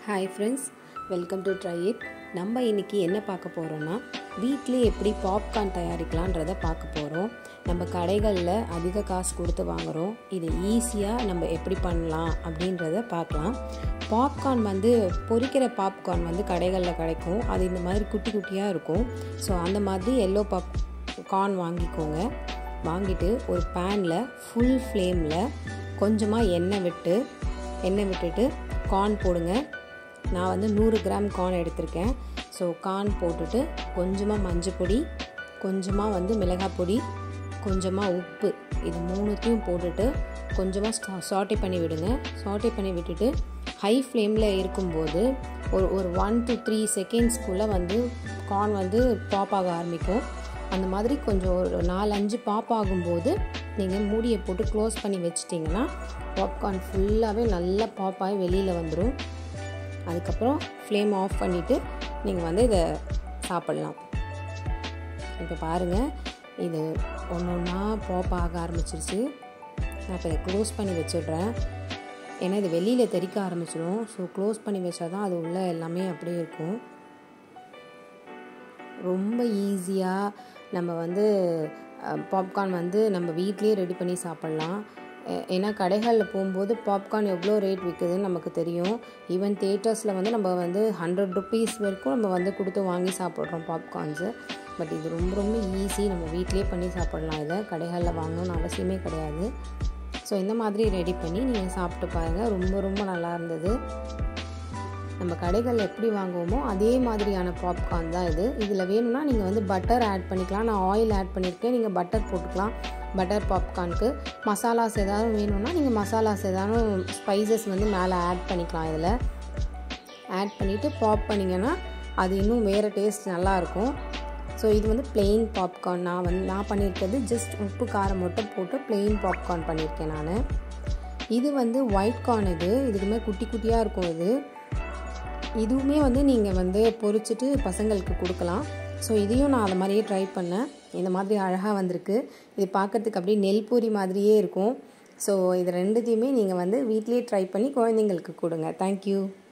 hi friends welcome to try it நம்ம இன்றைக்கி என்ன பார்க்க போகிறோன்னா வீட்டிலே எப்படி பாப்கார்ன் தயாரிக்கலான்றதை பார்க்க போகிறோம் நம்ம கடைகளில் அதிக காசு கொடுத்து வாங்குகிறோம் இது ஈஸியாக நம்ம எப்படி பண்ணலாம் அப்படின்றத பார்க்கலாம் பாப்கார்ன் வந்து பொரிக்கிற பாப்கார்ன் வந்து கடைகளில் கிடைக்கும் அது இந்த மாதிரி குட்டி குட்டியாக இருக்கும் ஸோ அந்த மாதிரி எல்லோ பாப் கார்ன் வாங்கிக்கோங்க வாங்கிட்டு ஒரு பேனில் ஃபுல் ஃப்ளேமில் கொஞ்சமாக எண்ணெய் விட்டு எண்ணெய் விட்டுட்டு கார்ன் போடுங்க நான் வந்து நூறு கிராம் கார்ன் எடுத்திருக்கேன் ஸோ கார்ன் போட்டுட்டு கொஞ்சமாக மஞ்சள் பொடி கொஞ்சமாக வந்து மிளகாய் பொடி கொஞ்சமாக உப்பு இது மூணுத்தையும் போட்டுட்டு கொஞ்சமாக சாட்டை பண்ணி விடுங்க சாட்டை பண்ணி விட்டுட்டு ஹை ஃப்ளேமில் இருக்கும்போது ஒரு ஒரு ஒன் டு த்ரீ செகண்ட்ஸ்க்குள்ளே வந்து கார்ன் வந்து பாப் ஆக ஆரம்பிக்கும் அந்த மாதிரி கொஞ்சம் ஒரு நாலு அஞ்சு பாப் ஆகும்போது நீங்கள் மூடியை போட்டு க்ளோஸ் பண்ணி வச்சிட்டிங்கன்னா பாப்கார்ன் ஃபுல்லாகவே நல்லா பாப் ஆகி வெளியில் வந்துடும் அதுக்கப்புறம் ஃப்ளேம் ஆஃப் பண்ணிவிட்டு நீங்கள் வந்து இதை சாப்பிட்லாம் இப்போ பாருங்கள் இது ஒன்று ஒன்றா பாப் ஆக ஆரம்பிச்சிருச்சு நான் இப்போ இதை க்ளோஸ் பண்ணி வச்சிடுறேன் ஏன்னா இது வெளியில் தெறிக்க ஆரம்பிச்சிடும் ஸோ க்ளோஸ் பண்ணி வச்சா தான் அது உள்ளே எல்லாமே அப்படியே இருக்கும் ரொம்ப ஈஸியாக நம்ம வந்து பாப்கார்ன் வந்து நம்ம வீட்லேயே ரெடி பண்ணி சாப்பிட்லாம் ஏன்னா கடைகளில் போகும்போது பாப்கார்ன் எவ்வளோ ரேட் விற்குதுன்னு நமக்கு தெரியும் ஈவன் தேட்டர்ஸில் வந்து நம்ம வந்து ஹண்ட்ரட் ருபீஸ் வரைக்கும் நம்ம வந்து கொடுத்து வாங்கி சாப்பிட்றோம் பாப்கார்ன்ஸு பட் இது ரொம்ப ரொம்ப ஈஸி நம்ம வீட்லேயே பண்ணி சாப்பிட்லாம் இதை கடைகளில் வாங்கணும்னு அவசியமே கிடையாது ஸோ இந்த மாதிரி ரெடி பண்ணி நீங்கள் சாப்பிட்டு பாருங்கள் ரொம்ப ரொம்ப நல்லா இருந்தது நம்ம கடைகளில் எப்படி வாங்குவோமோ அதே மாதிரியான பாப்கார்ன் தான் இது இதில் வேணும்னா நீங்கள் வந்து பட்டர் ஆட் பண்ணிக்கலாம் நான் ஆயில் ஆட் பண்ணியிருக்கேன் நீங்கள் பட்டர் போட்டுக்கலாம் பட்டர் பாப்கார்னுக்கு மசாலாஸ் ஏதாவது வேணும்னா நீங்கள் மசாலாஸ் ஏதாவது ஸ்பைசஸ் வந்து மேலே ஆட் பண்ணிக்கலாம் இதில் ஆட் பண்ணிவிட்டு பாப் பண்ணிங்கன்னா அது இன்னும் வேறு டேஸ்ட் நல்லாயிருக்கும் ஸோ இது வந்து பிளெயின் பாப்கார்ன் நான் வந்து நான் பண்ணியிருக்கிறது ஜஸ்ட் உப்பு காரம் மட்டும் போட்டு பிளெயின் பாப்கார்ன் பண்ணியிருக்கேன் நான் இது வந்து ஒயிட் கார்ன் இது இதுக்குமே குட்டி குட்டியாக இருக்கும் இது இதுவுமே வந்து நீங்கள் வந்து பொறிச்சிட்டு பசங்களுக்கு கொடுக்கலாம் ஸோ இதையும் நான் அதை மாதிரியே ட்ரை பண்ணேன் இந்த மாதிரி அழகாக வந்திருக்கு இது பார்க்குறதுக்கு அப்படியே நெல் பூரி மாதிரியே இருக்கும் ஸோ இது ரெண்டுத்தையுமே நீங்கள் வந்து வீட்லேயே ட்ரை பண்ணி குழந்தைங்களுக்கு கொடுங்க தேங்க்யூ